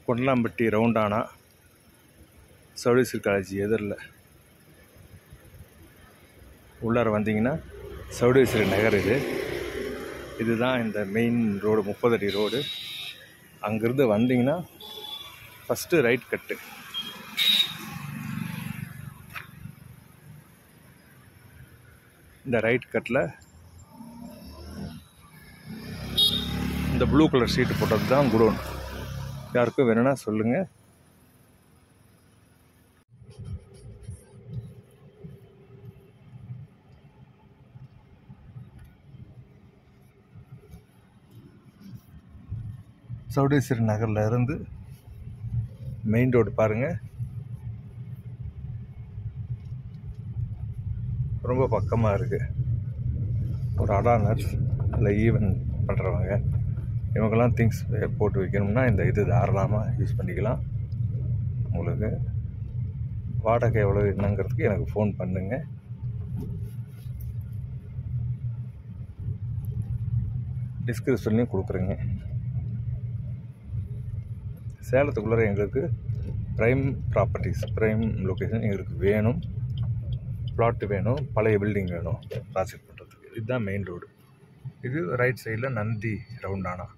Kondalampatti ரவுண்டானா Chowdeswari college எதிரில் உள்ளார வந்தீங்கன்னா சவுடேஸ்வரி நகர் இது இதுதான் இந்த மெயின் ரோடு முப்பது அடி ரோடு அங்கேருந்து வந்தீங்கன்னா ஃபஸ்ட்டு ரைட் கட்டு இந்த ரைட் கட்டில் இந்த ப்ளூ கலர் ஷீட் போட்டது தான் குடோன் யாருக்கும் வேணும்னா சொல்லுங்கள் சவுடேஸ்வரி நகரில் இருந்து மெயின் ரோடு பாருங்கள் ரொம்ப பக்கமாக இருக்குது ஒரு அடா நர்ஸ் இல்லை ஈவன் பண்ணுறவங்க இவங்கெல்லாம் திங்ஸ் போட்டு வைக்கணும்னா இந்த இது தாராளமாக யூஸ் பண்ணிக்கலாம் உங்களுக்கு வாடகை எவ்வளோ என்னங்கிறதுக்கு எனக்கு ஃபோன் பண்ணுங்கள் டிஸ்கிரிப்ஷன்லையும் கொடுக்குறேங்க சேலத்துக்குள்ளே எங்களுக்கு ப்ரைம் ப்ராப்பர்ட்டிஸ் ப்ரைம் லொக்கேஷன் எங்களுக்கு வேணும் பிளாட் வேணும் பழைய பில்டிங் வேணும் ப்ராஜெக்ட் பண்ணுறதுக்கு இதுதான் மெயின் ரோடு இது ரைட் சைடில் நந்தி ரவுண்டானா